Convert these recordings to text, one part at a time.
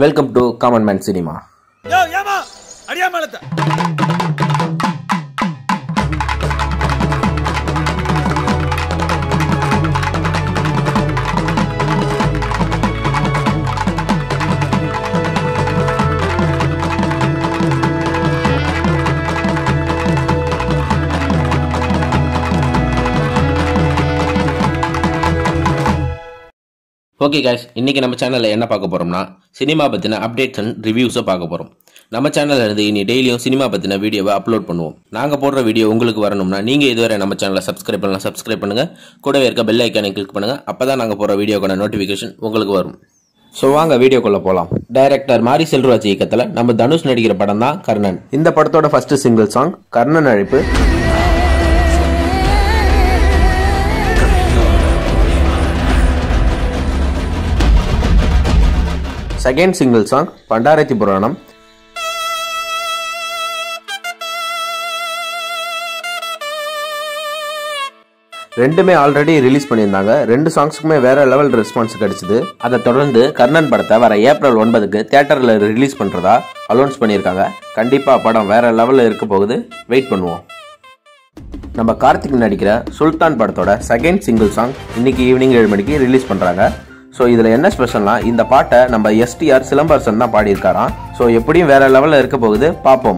welcome to common man cinema யோ ஏமா அடியாமலத்தை ஓகே guys இன்னைக்கு நம்ம சேனலில் என்ன பார்க்க போகிறோம்னா சினிமா பற்றின அப்டேட்ஸ் அண்ட் ரிவ்யூஸை பார்க்க போகிறோம் நம்ம சேனல்ல இருந்து இனி டெய்லியும் சினிமா பற்றின வீடியோவை அப்லோட் பண்ணுவோம் நாங்கள் போடுற வீடியோ உங்களுக்கு வரணும்னா நீங்கள் இதுவரை நம்ம சேனலை சப்ஸ்கிரைப் பண்ணலாம் சப்ஸ்கிரைப் பண்ணுங்கள் கூடவே இருக்க பெல் ஐக்கானை கிளிக் பண்ணுங்கள் அப்போ தான் நாங்கள் போடுற வீடியோக்கான நோட்டிஃபிகேஷன் உங்களுக்கு வரும் ஸோ வாங்க வீடியோக்குள்ளே போகலாம் டைரக்டர் மாரி செல்வராஜ் இயக்கத்தில் நம்ம தனுஷ் நடிக்கிற படம் தான் கர்ணன் இந்த படத்தோட ஃபர்ஸ்ட் சிங்கிள் சாங் கர்ணன் அழைப்பு செகண்ட் சிங்கிள் சாங் பண்டாரத்தி புராணம் ரெண்டுமே ஆல்ரெடி ரிலீஸ் பண்ணியிருந்தாங்க ரெண்டு சாங்ஸுக்குமே வேற லெவல் ரெஸ்பான்ஸ் கிடைச்சது அதை தொடர்ந்து கர்ணன் படத்தை வர ஏப்ரல் ஒன்பதுக்கு தியேட்டரில் ரிலீஸ் பண்ணுறதா அனௌன்ஸ் பண்ணியிருக்காங்க கண்டிப்பாக படம் வேற லெவலில் இருக்க போகுது வெயிட் பண்ணுவோம் நம்ம கார்த்திக் நடிக்கிற சுல்தான் படத்தோட செகண்ட் சிங்கிள் சாங் இன்னைக்கு ஈவினிங் ஏழு மணிக்கு ரிலீஸ் பண்ணுறாங்க ஸோ இதில் என்ன ஸ்பெஷல்னா இந்த பாட்டை நம்ம எஸ்டிஆர் சிலம்பரசன் தான் பாடியிருக்காராம் ஸோ எப்படியும் வேற லெவலில் இருக்க போகுது பார்ப்போம்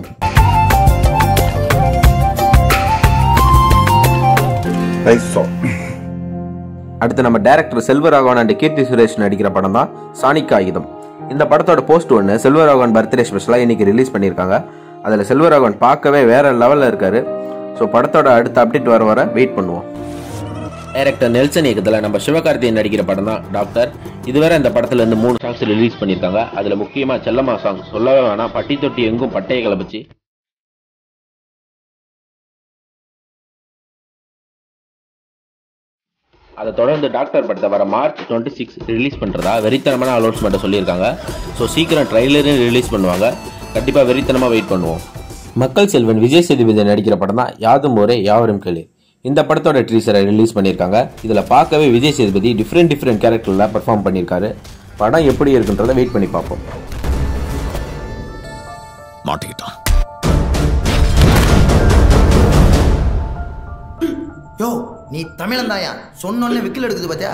அடுத்து நம்ம டேரக்டர் செல்வராகவன் அண்ட் கீர்த்தி சுரேஷ் நடிக்கிற படம் தான் சாணிக் ஆயுதம் இந்த படத்தோட போஸ்ட் ஒன்று செல்வராகவன் பர்த்டே ஸ்பெஷலாக இன்னைக்கு ரிலீஸ் பண்ணியிருக்காங்க அதில் செல்வராகவன் பார்க்கவே வேற லெவலில் இருக்காரு ஸோ படத்தோட அடுத்த அப்டேட் வர வர வெயிட் பண்ணுவோம் டைரக்டர் நெல்சன் இயக்கத்தில் நம்ம சிவகார்த்திகேயன் நடிக்கிற படம் தான் டாக்டர் இதுவரை இந்த படத்துல இருந்து மூணு சாங்ஸ் ரிலீஸ் பண்ணியிருக்காங்க அதில் முக்கியமாக செல்லம்மா சாங் சொல்லவே வேணாம் பட்டி தொட்டி எங்கும் பட்டையை கிளப்பிச்சு அதை தொடர்ந்து டாக்டர் படத்தை வர மார்ச் டுவெண்ட்டி சிக்ஸ் ரிலீஸ் பண்ணுறதா வெறித்தனமான அனௌன்ஸ்மெண்ட்டை சொல்லியிருக்காங்க ஸோ சீக்கிரம் ட்ரைலரும் ரிலீஸ் பண்ணுவாங்க கண்டிப்பாக வெறித்தனமாக வெயிட் பண்ணுவோம் மக்கள் செல்வன் விஜய் சேதுபதி நடிக்கிற படம் தான் யாதும் ஊரே யாவரும் கேளு இந்த படத்தோட ட்ரீசரை ரிலீஸ் பண்ணியிருக்காங்க இதில் பார்க்கவே விஜய் சேதுபதி டிஃப்ரெண்ட் டிஃப்ரெண்ட் கேரக்டரில் பர்ஃபார்ம் பண்ணியிருக்காரு படம் எப்படி இருக்குன்றதை வெயிட் பண்ணி பார்ப்போம் மாட்டிக்கிட்டான் யோ நீ தமிழந்தாயா சொன்னோன்னே விக்கில் எடுக்குது பாத்தியா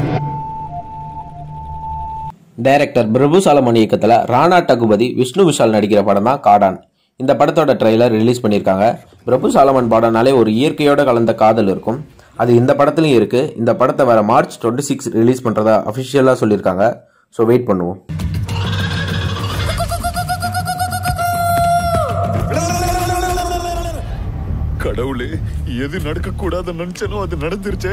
டைரக்டர் பிரபு சாலமன் இயக்கத்தில் ராணா டகுபதி விஷ்ணு விஷால் நடிக்கிற படம் தான் காடான் இந்த படத்தோட ட்ரெய்லர் ரிலீஸ் பண்ணியிருக்காங்க பிரபு சாலமன் படம்னாலே ஒரு இயற்கையோட கலந்த காதல் இருக்கும் அது இந்த படத்துலையும் இருக்கு இந்த படத்தை வர மார்ச் டுவெண்ட்டி சிக்ஸ் ரிலீஸ் பண்ணுறதா அஃபிஷியலாக சொல்லியிருக்காங்க ஸோ வெயிட் பண்ணுவோம் கடவுளே எது நடக்க கூடாது நினைச்சனோ அது நடந்துருச்சே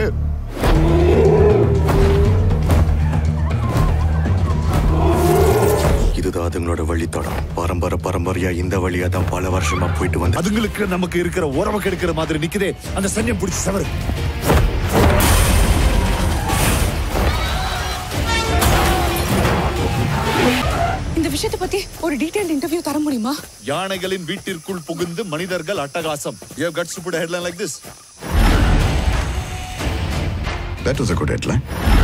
இதுதான் அதுங்களோட வழித்தடம் பரம்பரை பரம்பரையா இந்த வழியா தான் பல வருஷமா போயிட்டு வந்து அதுங்களுக்கு நமக்கு இருக்கிற உறவை கெடுக்கிற மாதிரி நிக்குதே அந்த சன்னியம் பிடிச்சி சவரு இந்த விஷயத்தை பத்தி ஒரு டீடைல் இன்டர்வியூ தர முடியுமா யானைகளின் வீட்டிற்குள் புகுந்து மனிதர்கள் அட்டகாசம் you have guts to put a headline like this that was a good headline